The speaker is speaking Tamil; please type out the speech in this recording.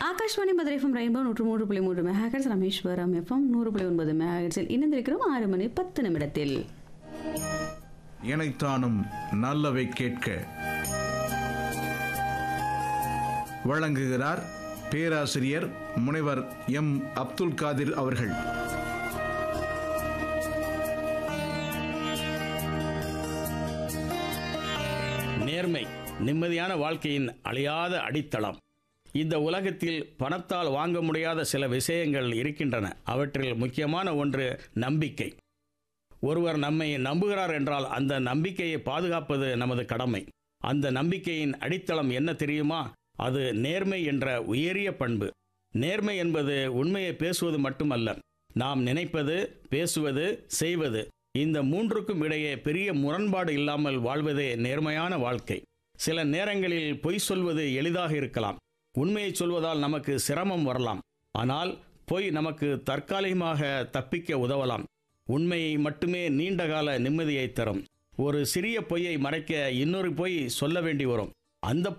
ஆகாஷ்வாணி மதுரை எஃப்எம் ரெயின்போ நூற்று மூன்று புள்ளி மூன்று மெகாஹெட்ஸ் ராமேஸ்வரம் எஃப்எம் நூறு புள்ளி ஒன்பது மெகாஹெட்ஸில் இணைந்திருக்கிறோம் ஆறு மணி பத்து நிமிடத்தில் இணைத்தானும் நல்லவை கேட்க வழங்குகிறார் பேராசிரியர் முனைவர் எம் அப்துல் காதிர் அவர்கள் நேர்மை நிம்மதியான வாழ்க்கையின் அழியாத அடித்தளம் இந்த உலகத்தில் பணத்தால் வாங்க முடியாத சில விஷயங்கள் இருக்கின்றன அவற்றில் முக்கியமான ஒன்று நம்பிக்கை ஒருவர் நம்மை நம்புகிறார் என்றால் அந்த நம்பிக்கையை பாதுகாப்பது நமது கடமை அந்த நம்பிக்கையின் அடித்தளம் என்ன தெரியுமா அது நேர்மை என்ற உயரிய பண்பு நேர்மை என்பது உண்மையை பேசுவது மட்டுமல்ல நாம் நினைப்பது பேசுவது செய்வது இந்த மூன்றுக்கும் இடையே பெரிய முரண்பாடு இல்லாமல் வாழ்வதே நேர்மையான வாழ்க்கை சில நேரங்களில் பொய் சொல்வது எளிதாக இருக்கலாம் உண்மையை சொல்வதால் நமக்கு சிரமம் வரலாம் ஆனால் பொய் நமக்கு தற்காலிகமாக தப்பிக்க உதவலாம் உண்மையை மட்டுமே நீண்டகால நிம்மதியை தரும் ஒரு சிறிய பொய்யை மறைக்க இன்னொரு பொய் சொல்ல வேண்டி வரும் அந்த